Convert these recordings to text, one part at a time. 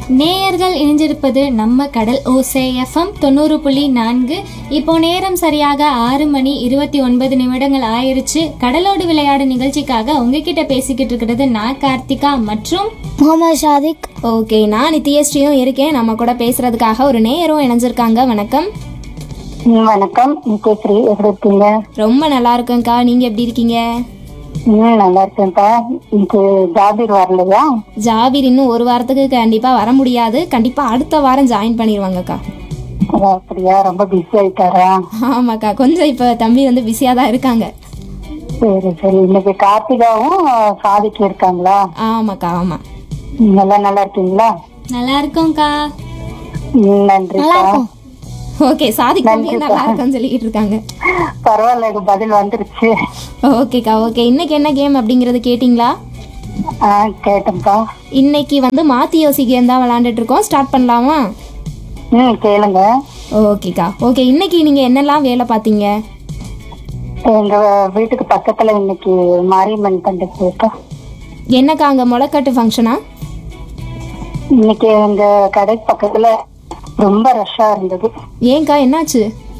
நேயர்கள் இணைஞ்சிருப்பது நம்ம கடல் ஓசை எஃப்எம் தொண்ணூறு புள்ளி நான்கு இப்போ நேரம் சரியாக ஆறு மணி இருபத்தி ஒன்பது நிமிடங்கள் ஆயிருச்சு கடலோடு விளையாடு நிகழ்ச்சிக்காக உங்ககிட்ட பேசிக்கிட்டு இருக்கிறது நான் கார்த்திகா மற்றும் முகமது ஷாதிக் ஓகே நான் நித்யஸ்ரீயும் இருக்கேன் நம்ம கூட பேசுறதுக்காக ஒரு நேயரும் இணைஞ்சிருக்காங்க வணக்கம் ம், வணக்கம் நித்யஸ்ரீ எப்படி இருக்கீங்க ரொம்ப நல்லா இருக்கேன்க்கா நீங்க எப்படி இருக்கீங்க ம் நல்லா இருக்கேன்ப்பா இன்னைக்கு ஜாபீர் வரலையா ஜாபீர் இன்னும் ஒரு வாரத்துக்கு கண்டிப்பா வர முடியாது கண்டிப்பா அடுத்த வாரம் ஜாயின் பண்ணிடுவாங்கக்கா ஓ, அப்படியா ரொம்ப பிஸி ஆயிட்டாரா ஆமாக்கா கொஞ்சம் இப்போ தம்பி வந்து பிஸியாக தான் இருக்காங்க சரி சரி இன்னைக்கு கார்த்திகாவும் சாதிக்கு இருக்காங்களா ஆமாக்கா ஆமாம் நீங்க எல்லாம் நல்லா இருக்கீங்களா நல்லா இருக்கோம்க்கா ம், நன்றிப்பா ஓகே சாதிக் தம்பி நல்லா இருக்குன்னு சொல்லிக்கிட்டு இருக்காங்க பரவாயில்ல இது பதில் வந்துருச்சு ஓகேக்கா ஓகே இன்னைக்கு என்ன கேம் அப்படிங்கறது கேட்டிங்களா ஆ கேட்டேன்ப்பா இன்னைக்கு வந்து மாத்தி யோசி கேம் தான் விளையாண்டுட்டு இருக்கோம் ஸ்டார்ட் பண்ணலாமா ம் கேளுங்க ஓகேக்கா ஓகே இன்னைக்கு நீங்க என்னெல்லாம் வேலை பார்த்தீங்க எங்க வீட்டுக்கு பக்கத்துல இன்னைக்கு மாரியம்மன் பண்டிகை இருக்கா என்னக்கா அங்க முளைக்கட்டு ஃபங்க்ஷனா இன்னைக்கு எங்க கடை பக்கத்துல ரொம்ப ரஷ்ஷா இருந்தது ஏன்க்கா என்னாச்சு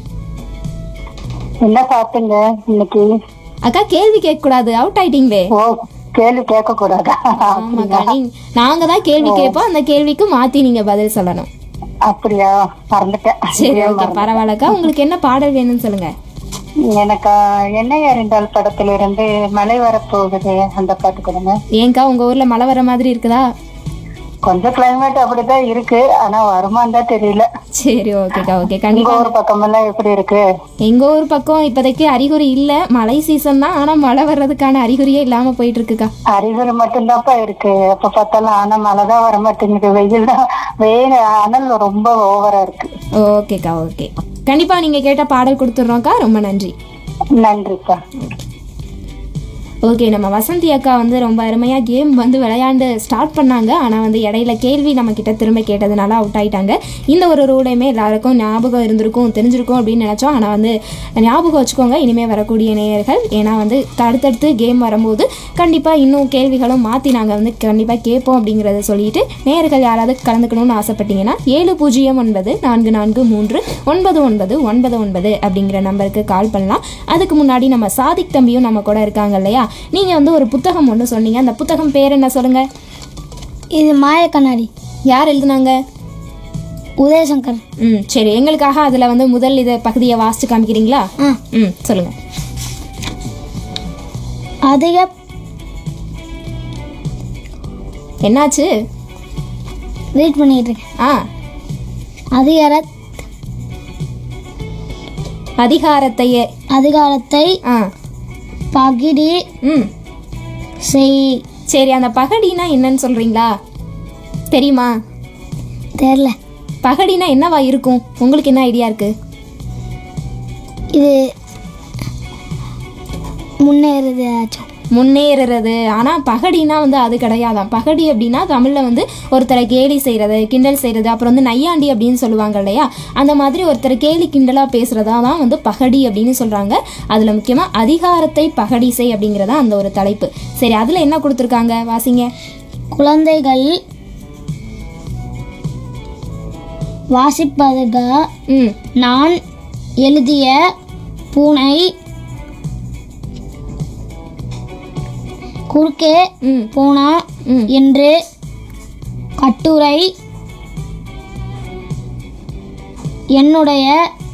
என்ன சாப்பிட்டீங்க இன்னைக்கு அக்கா கேள்வி கேட்க கூடாது அவுட் ஆயிட்டீங்களே ஓ கேள்வி கேட்க கூடாதா ஆமாக்கா நீங்க நாங்க தான் கேள்வி கேட்போம் அந்த கேள்விக்கு மாத்தி நீங்க பதில் சொல்லணும் அப்படியா மறந்துட்டேன் சரி ஓகே பரவாயில்லக்கா உங்களுக்கு என்ன பாடல் வேணும்னு சொல்லுங்க எனக்கு எண்ணெய் அறிந்தால் படத்துல இருந்து மழை வரப்போகுது அந்த பாட்டு கொடுங்க ஏன்க்கா உங்க ஊர்ல மழை வர மாதிரி இருக்குதா கொஞ்சம் கிளைமேட் அப்படிதான் இருக்கு ஆனா வருமான்னு தான் தெரியல சரி ஓகேக்கா ஓகே உங்க கண்டிப்பா ஊர் பக்கமெல்லாம் எப்படி இருக்கு எங்க ஊர் பக்கம் இப்போதைக்கு அறிகுறி இல்ல மழை சீசன் தான் ஆனா மழை வர்றதுக்கான அறிகுறியே இல்லாம போயிட்டு இருக்குக்கா அறிகுறி மட்டும்தான்ப்பா இருக்கு எப்ப பார்த்தாலும் ஆனா மழை தான் வர மாட்டேங்குது வெயில் தான் வெயில் அனல் ரொம்ப ஓவரா இருக்கு ஓகேக்கா ஓகே கண்டிப்பா நீங்க கேட்ட பாடல் கொடுத்துட்றோம்க்கா ரொம்ப நன்றி நன்றிப்பா ஓகே நம்ம வசந்தி அக்கா வந்து ரொம்ப அருமையாக கேம் வந்து விளையாண்டு ஸ்டார்ட் பண்ணாங்க ஆனால் வந்து இடையில கேள்வி நம்ம கிட்ட திரும்ப கேட்டதுனால அவுட் ஆயிட்டாங்க இந்த ஒரு ரூலையுமே எல்லாருக்கும் ஞாபகம் இருந்திருக்கும் தெரிஞ்சிருக்கும் அப்படின்னு நினச்சோம் ஆனால் வந்து ஞாபகம் வச்சுக்கோங்க இனிமேல் வரக்கூடிய நேயர்கள் ஏன்னா வந்து அடுத்தடுத்து கேம் வரும்போது கண்டிப்பாக இன்னும் கேள்விகளும் மாற்றி நாங்கள் வந்து கண்டிப்பாக கேட்போம் அப்படிங்கிறத சொல்லிட்டு நேயர்கள் யாராவது கலந்துக்கணும்னு ஆசைப்பட்டீங்கன்னா ஏழு பூஜ்ஜியம் ஒன்பது நான்கு நான்கு மூன்று ஒன்பது ஒன்பது ஒன்பது ஒன்பது அப்படிங்கிற நம்பருக்கு கால் பண்ணலாம் அதுக்கு முன்னாடி நம்ம சாதிக் தம்பியும் நம்ம கூட இருக்காங்க இல்லையா நீங்கள் வந்து ஒரு புத்தகம் ஒன்று சொன்னீங்க அந்த புத்தகம் பேர் என்ன சொல்லுங்க இது மாய கண்ணாடி யார் எழுதுனாங்க உதயசங்கர் ம் சரி எங்களுக்காக அதில் வந்து முதல் இதை பகுதியை வாசிச்சு காமிக்கிறீங்களா ஆ ம் சொல்லுங்க அதிக என்னாச்சு வெயிட் பண்ணிட்டு இருக்கேன் ஆ அதிகார அதிகாரத்தையே அதிகாரத்தை ஆ பகிடி ம் செய் சரி அந்த பகடினா என்னன்னு சொல்றீங்களா தெரியுமா தெரில பகடினா என்னவா இருக்கும் உங்களுக்கு என்ன ஐடியா இருக்கு இது முன்னேறுது ஆச்சும் முன்னேறுறது ஆனால் பகடினா வந்து அது கிடையாதாம் பகடி அப்படின்னா தமிழில் வந்து ஒருத்தரை கேலி செய்கிறது கிண்டல் செய்கிறது அப்புறம் வந்து நையாண்டி அப்படின்னு சொல்லுவாங்க இல்லையா அந்த மாதிரி ஒருத்தரை கேலி கிண்டலாக பேசுகிறதா தான் வந்து பகடி அப்படின்னு சொல்கிறாங்க அதில் முக்கியமாக அதிகாரத்தை பகடி செய் அப்படிங்கிறதா அந்த ஒரு தலைப்பு சரி அதில் என்ன கொடுத்துருக்காங்க வாசிங்க குழந்தைகள் வாசிப்பதற்கு ம் நான் எழுதிய பூனை குறுக்கே ம் பூனா ம் என்று கட்டுரை என்னுடைய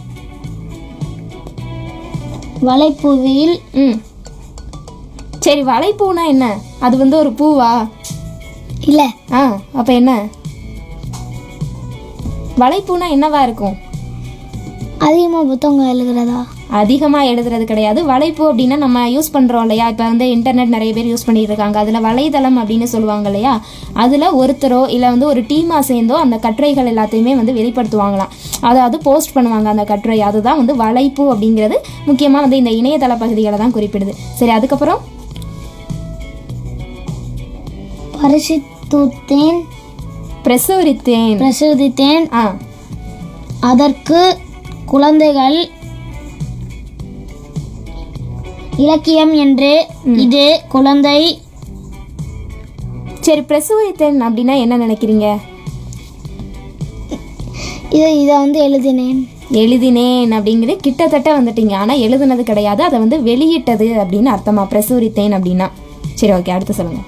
வலைப்புவியில் ம் சரி வலைப்பூனா என்ன அது வந்து ஒரு பூவா இல்லை ஆ அப்போ என்ன வலைப்பூனா என்னவா இருக்கும் அதிகமாக புத்தகம் எழுதுறதா அதிகமாக எழுதுறது கிடையாது வலைப்பு அப்படின்னா நம்ம யூஸ் பண்ணுறோம் இல்லையா இப்போ வந்து இன்டர்நெட் நிறைய பேர் யூஸ் பண்ணிட்டு இருக்காங்க அதில் வலைதளம் அப்படின்னு சொல்லுவாங்க இல்லையா அதில் ஒருத்தரோ இல்லை வந்து ஒரு டீமாக சேர்ந்தோ அந்த கட்டுரைகள் எல்லாத்தையுமே வந்து வெளிப்படுத்துவாங்களாம் அதாவது போஸ்ட் பண்ணுவாங்க அந்த கட்டுரை அதுதான் வந்து வலைப்பு அப்படிங்கிறது முக்கியமாக வந்து இந்த இணையதள பகுதிகளை தான் குறிப்பிடுது சரி அதுக்கப்புறம் பரிசுத்தேன் பிரசுரித்தேன் பிரசுரித்தேன் ஆ அதற்கு குழந்தைகள் இலக்கியம் என்று இது குழந்தை சரி பிரசுரித்தேன் அப்படின்னா என்ன நினைக்கிறீங்க இதை இதை வந்து எழுதினேன் எழுதினேன் அப்படிங்கிறது கிட்டத்தட்ட வந்துட்டீங்க ஆனால் எழுதுனது கிடையாது அதை வந்து வெளியிட்டது அப்படின்னு அர்த்தமா பிரசுரித்தேன் அப்படின்னா சரி ஓகே அடுத்து சொல்லுங்க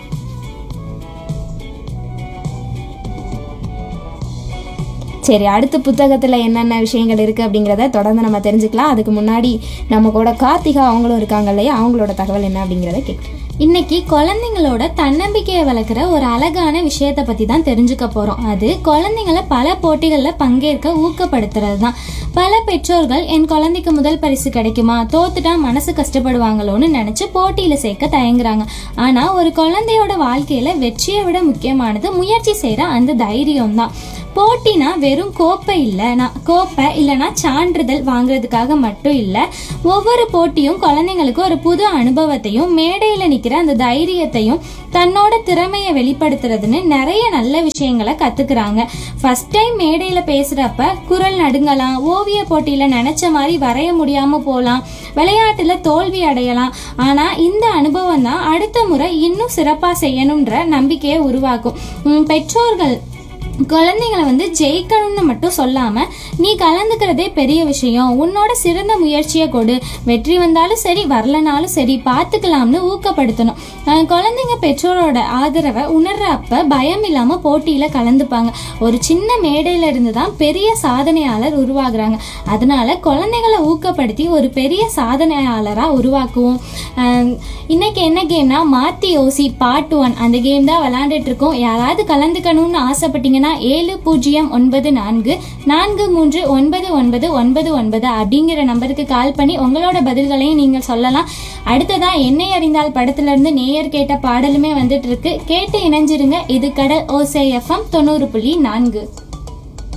சரி அடுத்த புத்தகத்தில் என்னென்ன விஷயங்கள் இருக்குது அப்படிங்கிறத தொடர்ந்து நம்ம தெரிஞ்சுக்கலாம் அதுக்கு முன்னாடி நம்ம கூட கார்த்திகா அவங்களும் இருக்காங்க இல்லையா அவங்களோட தகவல் என்ன அப்படிங்கிறத கேட்கலாம் இன்னைக்கு குழந்தைங்களோட தன்னம்பிக்கையை வளர்க்குற ஒரு அழகான விஷயத்தை பற்றி தான் தெரிஞ்சுக்க போகிறோம் அது குழந்தைங்கள பல போட்டிகளில் பங்கேற்க ஊக்கப்படுத்துறது தான் பல பெற்றோர்கள் என் குழந்தைக்கு முதல் பரிசு கிடைக்குமா தோத்துட்டா மனசு கஷ்டப்படுவாங்களோன்னு நினச்சி போட்டியில் சேர்க்க தயங்குறாங்க ஆனால் ஒரு குழந்தையோட வாழ்க்கையில் வெற்றியை விட முக்கியமானது முயற்சி செய்கிற அந்த தைரியம் தான் போட்டினா வெறும் கோப்பை இல்லைனா கோப்பை இல்லைனா சான்றிதழ் வாங்குறதுக்காக மட்டும் இல்லை ஒவ்வொரு போட்டியும் குழந்தைங்களுக்கு ஒரு புது அனுபவத்தையும் மேடையில் நிற்கிற அந்த தைரியத்தையும் தன்னோட திறமையை வெளிப்படுத்துறதுன்னு நிறைய நல்ல விஷயங்களை கற்றுக்குறாங்க ஃபர்ஸ்ட் டைம் மேடையில் பேசுகிறப்ப குரல் நடுங்கலாம் ஓவிய போட்டியில் நினச்ச மாதிரி வரைய முடியாமல் போகலாம் விளையாட்டில் தோல்வி அடையலாம் ஆனால் இந்த அனுபவம் தான் அடுத்த முறை இன்னும் சிறப்பாக செய்யணுன்ற நம்பிக்கையை உருவாக்கும் உம், பெற்றோர்கள் குழந்தைங்களை வந்து ஜெயிக்கணும்னு மட்டும் சொல்லாம நீ கலந்துக்கிறதே பெரிய விஷயம் உன்னோட சிறந்த முயற்சியை கொடு வெற்றி வந்தாலும் சரி வரலனாலும் சரி பார்த்துக்கலாம்னு ஊக்கப்படுத்தணும் அஹ் குழந்தைங்க பெற்றோரோட ஆதரவை உணர்றப்ப பயம் இல்லாம போட்டியில கலந்துப்பாங்க ஒரு சின்ன மேடையில இருந்து தான் பெரிய சாதனையாளர் உருவாகுறாங்க அதனால குழந்தைங்களை ஊக்கப்படுத்தி ஒரு பெரிய சாதனையாளரா உருவாக்குவோம் அஹ் இன்னைக்கு என்ன கேம்னா மாத்தி யோசி பார்ட் ஒன் அந்த கேம் தான் விளையாண்டுட்டு இருக்கோம் யாராவது கலந்துக்கணும்னு ஆசைப்பட்டீங்கன்னா ஏழு பூஜ்ஜியம் ஒன்பது நான்கு நான்கு மூன்று ஒன்பது ஒன்பது ஒன்பது ஒன்பது அப்படிங்கிற நம்பருக்கு கால் பண்ணி உங்களோட பதில்களையும் நீங்கள் சொல்லலாம் அடுத்ததா என்னை அறிந்தால் படத்துல இருந்து நேயர் கேட்ட பாடலுமே வந்துட்டு இருக்கு கேட்டு இணைஞ்சிருங்க இது கடல் ஓசை எஃப்எம் தொண்ணூறு புள்ளி நான்கு